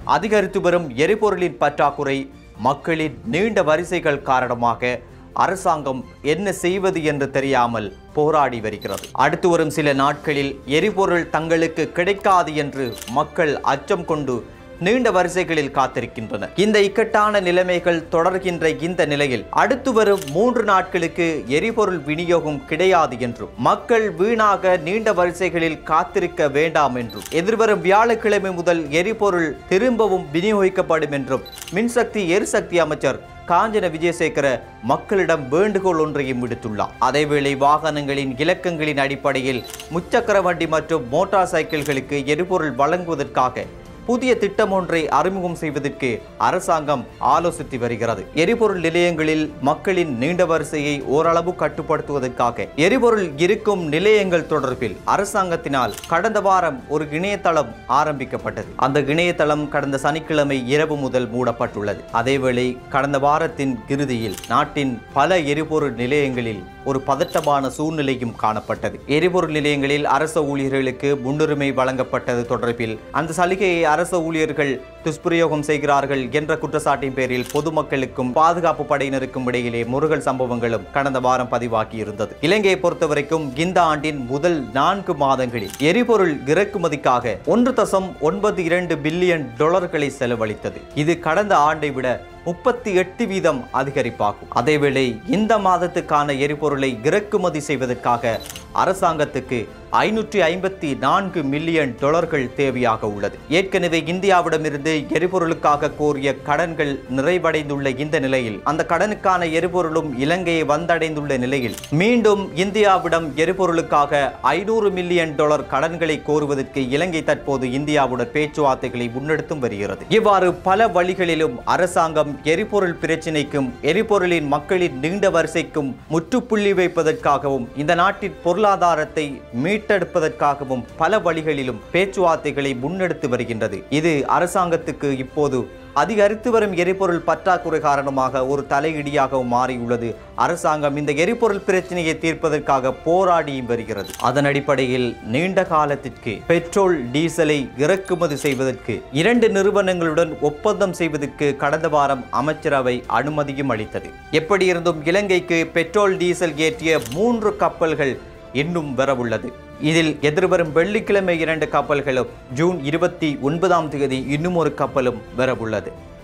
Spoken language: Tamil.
அதிகரித்து வரும் எரிபொருளின் பற்றாக்குறை மக்களின் நீண்ட வரிசைகள் காரணமாக அரசாங்கம் என்ன செய்வது என்று தெரியாமல் போராடி வருகிறது அடுத்து வரும் சில நாட்களில் எரிபொருள் தங்களுக்கு கிடைக்காது என்று மக்கள் அச்சம் கொண்டு நீண்ட வரிசைகளில் காத்திருக்கின்றனர் இந்த இக்கட்டான நிலைமைகள் தொடர்கின்ற இந்த நிலையில் அடுத்து வரும் மூன்று நாட்களுக்கு எரிபொருள் விநியோகம் கிடையாது என்றும் மக்கள் வீணாக நீண்ட வரிசைகளில் காத்திருக்க வேண்டாம் என்றும் எதிர்வரும் வியாழக்கிழமை முதல் எரிபொருள் திரும்பவும் விநியோகிக்கப்படும் என்றும் மின்சக்தி எரிசக்தி அமைச்சர் காஞ்சன விஜயசேகர மக்களிடம் வேண்டுகோள் ஒன்றையும் விடுத்துள்ளார் அதேவேளை வாகனங்களின் இலக்கங்களின் அடிப்படையில் முச்சக்கர வண்டி மற்றும் மோட்டார் சைக்கிள்களுக்கு எரிபொருள் வழங்குவதற்காக புதிய திட்டம் ஒன்றை அறிமுகம் செய்வதற்கு அரசாங்கம் ஆலோசித்து வருகிறது எரிபொருள் நிலையங்களில் மக்களின் நீண்ட வரிசையை ஓரளவு கட்டுப்படுத்துவதற்காக எரிபொருள் இருக்கும் நிலையங்கள் தொடர்பில் அரசாங்கத்தினால் கடந்த வாரம் ஒரு இணையதளம் ஆரம்பிக்கப்பட்டது அந்த இணையதளம் கடந்த சனிக்கிழமை இரவு முதல் மூடப்பட்டுள்ளது அதேவேளை கடந்த வாரத்தின் இறுதியில் நாட்டின் பல எரிபொருள் நிலையங்களில் ஒரு பதட்டமான சூழ்நிலையும் காணப்பட்டது எரிபொருள் நிலையங்களில் அரச ஊழியர்களுக்கு முன்னுரிமை வழங்கப்பட்டது தொடர்பில் அந்த சலுகையை அரச ஊழியர்கள் துஷ்பிரயோகம் செய்கிறார்கள் என்ற குற்றச்சாட்டின் பேரில் பொதுமக்களுக்கும் பாதுகாப்பு படையினருக்கும் இடையிலே முருகல் சம்பவங்களும் கடந்த வாரம் பதிவாகி இருந்தது இலங்கையை பொறுத்தவரைக்கும் இந்த ஆண்டின் முதல் நான்கு மாதங்களில் எரிபொருள் இறக்குமதிக்காக ஒன்று தசம் ஒன்பது இரண்டு பில்லியன் டாலர்களை செலவழித்தது இது கடந்த ஆண்டை விட முப்பத்தி எட்டு வீதம் அதிகரிப்பாகும் அதேவேளை இந்த மாதத்துக்கான எரிபொருளை இறக்குமதி செய்வதற்காக அரசாங்கத்துக்கு ஐநூற்றி ஐம்பத்தி நான்கு மில்லியன் டாலர்கள் தேவையாக உள்ளது ஏற்கனவே இந்தியாவிடமிருந்து எரிபொருளுக்காக கோரிய கடன்கள் நிறைவடைந்துள்ள இந்த நிலையில் அந்த கடனுக்கான எரிபொருளும் இலங்கையை வந்தடைந்துள்ள நிலையில் மீண்டும் இந்தியாவிடம் எரிபொருளுக்காக ஐநூறு மில்லியன் டாலர் கடன்களை கோருவதற்கு இலங்கை தற்போது இந்தியாவுடன் பேச்சுவார்த்தைகளை முன்னெடுத்தும் வருகிறது இவ்வாறு பல வழிகளிலும் அரசாங்கம் எரிபொருள் பிரச்சினைக்கும் எரிபொருளின் மக்களின் நீண்ட வரிசைக்கும் முற்றுப்புள்ளி வைப்பதற்காகவும் இந்த நாட்டின் பொருளாதாரத்தை மீட்டெடுப்பதற்காகவும் பல வழிகளிலும் பேச்சுவார்த்தைகளை முன்னெடுத்து வருகின்றது இது அரசாங்கத்துக்கு இப்போது அதிகரித்து வரும் எரிபொருள் பற்றாக்குறை காரணமாக ஒரு தலையிடியாகவும் மாறியுள்ளது அரசாங்கம் இந்த எரிபொருள் பிரச்சனையை தீர்ப்பதற்காக போராடியும் வருகிறது அதன் அடிப்படையில் நீண்ட காலத்திற்கு பெட்ரோல் டீசலை இறக்குமதி செய்வதற்கு இரண்டு நிறுவனங்களுடன் ஒப்பந்தம் செய்வதற்கு கடந்த வாரம் அமைச்சரவை அனுமதியும் அளித்தது எப்படி இருந்தும் இலங்கைக்கு பெட்ரோல் டீசல் ஏற்றிய மூன்று கப்பல்கள் இன்னும் வரவுள்ளது இதில் எதிர்வரும் வெள்ளிக்கிழமை இரண்டு கப்பல்களும் ஜூன் இருபத்தி ஒன்பதாம் தேதி இன்னும் ஒரு கப்பலும் வரவுள்ளது